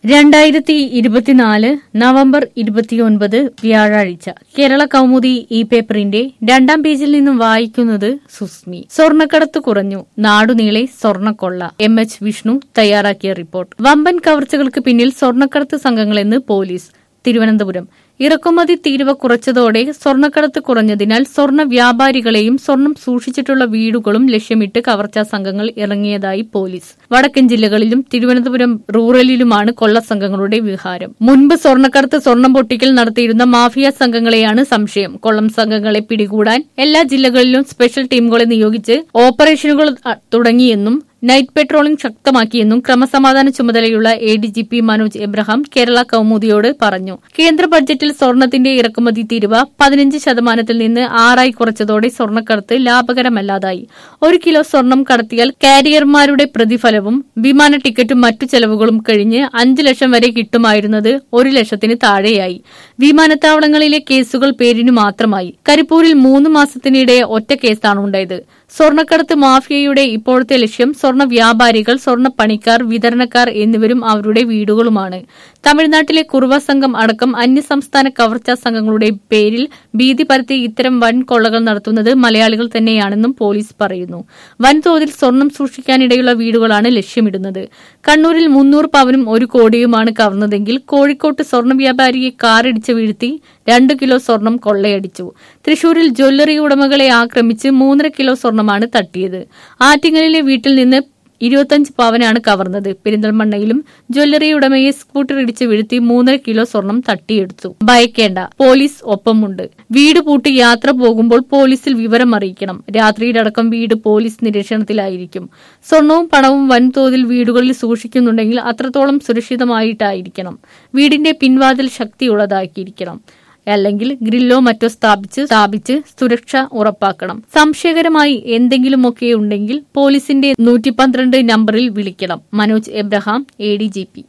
രണ്ടായിരത്തി ഇരുപത്തിനാല് നവംബർ ഇരുപത്തിയൊൻപത് വ്യാഴാഴ്ച കേരള കൗമുദി ഈ പേപ്പറിന്റെ രണ്ടാം പേജിൽ നിന്നും വായിക്കുന്നത് സുസ്മി സ്വർണ്ണക്കടത്ത് കുറഞ്ഞു നാടുനീളെ സ്വർണ്ണക്കൊള്ള എം എച്ച് വിഷ്ണു തയ്യാറാക്കിയ റിപ്പോർട്ട് വമ്പൻ കവർച്ചകൾക്ക് പിന്നിൽ സ്വർണ്ണക്കടത്ത് സംഘങ്ങളെന്ന് പോലീസ് തിരുവനന്തപുരം ഇറക്കുമതി തീരുവ കുറച്ചതോടെ സ്വർണ്ണക്കടത്ത് കുറഞ്ഞതിനാൽ സ്വർണ്ണ വ്യാപാരികളെയും സ്വർണം സൂക്ഷിച്ചിട്ടുള്ള വീടുകളും ലക്ഷ്യമിട്ട് കവർച്ചാ സംഘങ്ങൾ ഇറങ്ങിയതായി പോലീസ് വടക്കൻ ജില്ലകളിലും തിരുവനന്തപുരം റൂറലിലുമാണ് കൊള്ളസംഘങ്ങളുടെ വിഹാരം മുൻപ് സ്വർണ്ണക്കടത്ത് സ്വർണം പൊട്ടിക്കൽ നടത്തിയിരുന്ന മാഫിയ സംഘങ്ങളെയാണ് സംശയം കൊള്ളം സംഘങ്ങളെ പിടികൂടാൻ എല്ലാ ജില്ലകളിലും സ്പെഷ്യൽ ടീമുകളെ നിയോഗിച്ച് ഓപ്പറേഷനുകൾ അ, തുടങ്ങിയെന്നും നൈറ്റ് പെട്രോളിംഗ് ശക്തമാക്കിയെന്നും ക്രമസമാധാന ചുമതലയുള്ള A D G P Manoj Abraham Kerala കൌമുദിയോട് പറഞ്ഞു കേന്ദ്ര ബഡ്ജറ്റിൽ സ്വർണത്തിന്റെ ഇറക്കുമതി തീരുവ പതിനഞ്ച് ശതമാനത്തിൽ നിന്ന് ആറായി കുറച്ചതോടെ സ്വർണ്ണക്കടത്ത് ലാഭകരമല്ലാതായി ഒരു കിലോ സ്വർണം കടത്തിയാൽ കാരിയർമാരുടെ പ്രതിഫലവും വിമാന ടിക്കറ്റും മറ്റു ചെലവുകളും കഴിഞ്ഞ് അഞ്ച് ലക്ഷം വരെ കിട്ടുമായിരുന്നത് ഒരു ലക്ഷത്തിന് താഴെയായി വിമാനത്താവളങ്ങളിലെ കേസുകൾ പേരിനു മാത്രമായി കരിപ്പൂരിൽ മൂന്ന് മാസത്തിനിടെ ഒറ്റ കേസാണ് ഉണ്ടായത് സ്വർണ്ണക്കടത്ത് മാഫിയയുടെ ഇപ്പോഴത്തെ ലക്ഷ്യം സ്വർണ്ണ വ്യാപാരികൾ സ്വർണ്ണ പണിക്കാർ വിതരണക്കാർ എന്നിവരും അവരുടെ വീടുകളുമാണ് തമിഴ്നാട്ടിലെ കുറുവ സംഘം അടക്കം അന്യസംസ്ഥാന കവർച്ചാ സംഘങ്ങളുടെ പേരിൽ ഭീതി പരത്തി ഇത്തരം വൻ കൊള്ളകൾ നടത്തുന്നത് മലയാളികൾ തന്നെയാണെന്നും പോലീസ് പറയുന്നു വൻതോതിൽ സ്വർണം സൂക്ഷിക്കാനിടയുള്ള വീടുകളാണ് ലക്ഷ്യമിടുന്നത് കണ്ണൂരിൽ മുന്നൂറ് പവനും ഒരു കോടിയുമാണ് കവർന്നതെങ്കിൽ കോഴിക്കോട്ട് സ്വർണ്ണ വ്യാപാരിയെ കാറിടിച്ച് വീഴ്ത്തി രണ്ടു കിലോ സ്വർണം കൊള്ളയടിച്ചു തൃശൂരിൽ ജ്വല്ലറി ഉടമകളെ ആക്രമിച്ച് മൂന്നര കിലോ സ്വർണമാണ് തട്ടിയത് ആറ്റിങ്ങലിലെ വീട്ടിൽ നിന്ന് ഇരുപത്തഞ്ച് പവനാണ് കവർന്നത് പെരിന്തൽമണ്ണയിലും ജ്വല്ലറി ഉടമയെ സ്കൂട്ടർ ഇടിച്ച് വീഴ്ത്തി മൂന്നര കിലോ സ്വർണം തട്ടിയെടുത്തു ഭയക്കേണ്ട പോലീസ് ഒപ്പമുണ്ട് വീട് പൂട്ടി യാത്ര പോകുമ്പോൾ പോലീസിൽ വിവരം അറിയിക്കണം രാത്രിയിലടക്കം വീട് പോലീസ് നിരീക്ഷണത്തിലായിരിക്കും സ്വർണവും പണവും വൻതോതിൽ വീടുകളിൽ സൂക്ഷിക്കുന്നുണ്ടെങ്കിൽ അത്രത്തോളം സുരക്ഷിതമായിട്ടായിരിക്കണം വീടിന്റെ പിൻവാതിൽ ശക്തിയുള്ളതാക്കിയിരിക്കണം അല്ലെങ്കിൽ ഗ്രില്ലോ മറ്റോ സ്ഥാപിച്ച് സ്ഥാപിച്ച് സുരക്ഷ ഉറപ്പാക്കണം സംശയകരമായി എന്തെങ്കിലുമൊക്കെ ഉണ്ടെങ്കിൽ പോലീസിന്റെ നൂറ്റി പന്ത്രണ്ട് നമ്പറിൽ വിളിക്കണം Manoj Abraham A D G P